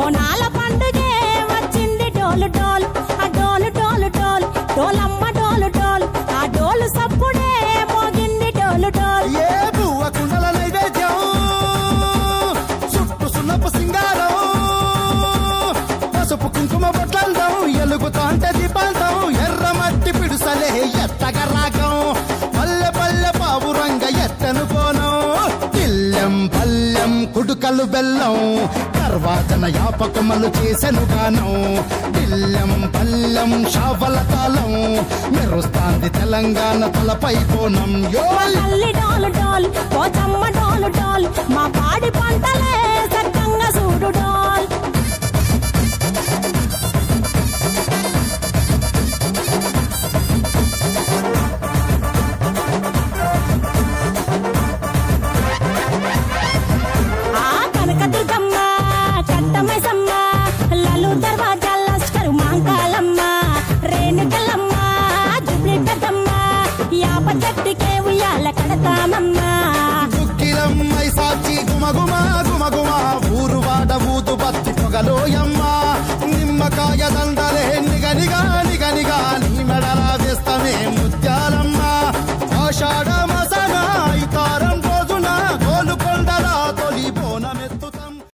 బోనాల పండుగే వచ్చింది డోలు డోలు ఆ డోలు డోలు డోలు డోలమ్మ డోలు డోలు ఆ డోలు సప్పుడే మోగింది డోలు డోలు ఏ బువ్వ కుండల నైవేద్యం చుట్టు సున్నపు సింగారం పసుపు కుంకుమ బొట్లందం ఎలుగుతాంటే దీపాంతం ఎర్ర మట్టి పిడుసలే ఎత్తగ రాగం పల్లె పల్లె పావురంగ ఎత్తను కోనం పిల్లెం పల్లెం కుడుకలు బెల్లం తర్వాతన యాపకమలు చేసెను గానం పిల్లెం పల్లెం షావల తాళం మెరుస్తాంది తెలంగాణ తలపై కోణం యో తల్లి డోలు డోలు పోచమ్మ డోలు డోలు మా పాడి పంటలే సక్కంగా చూడు డోల్ ఆ కనకదుర్గమ్మ కట్టమైసమ్మ లలు దర్వాజా లస్కరు మాంకాలమ్మ రేణుకలమ్మ జుబ్లి పెద్దమ్మ యాప చెట్టుకే ఉయ్యాల కడతామమ్మ దుఃఖిలమ్మై సాచి గుమగుమ గుమగుమ ఊరు వాడ ఊదు బత్తి పొగలోయమ్మ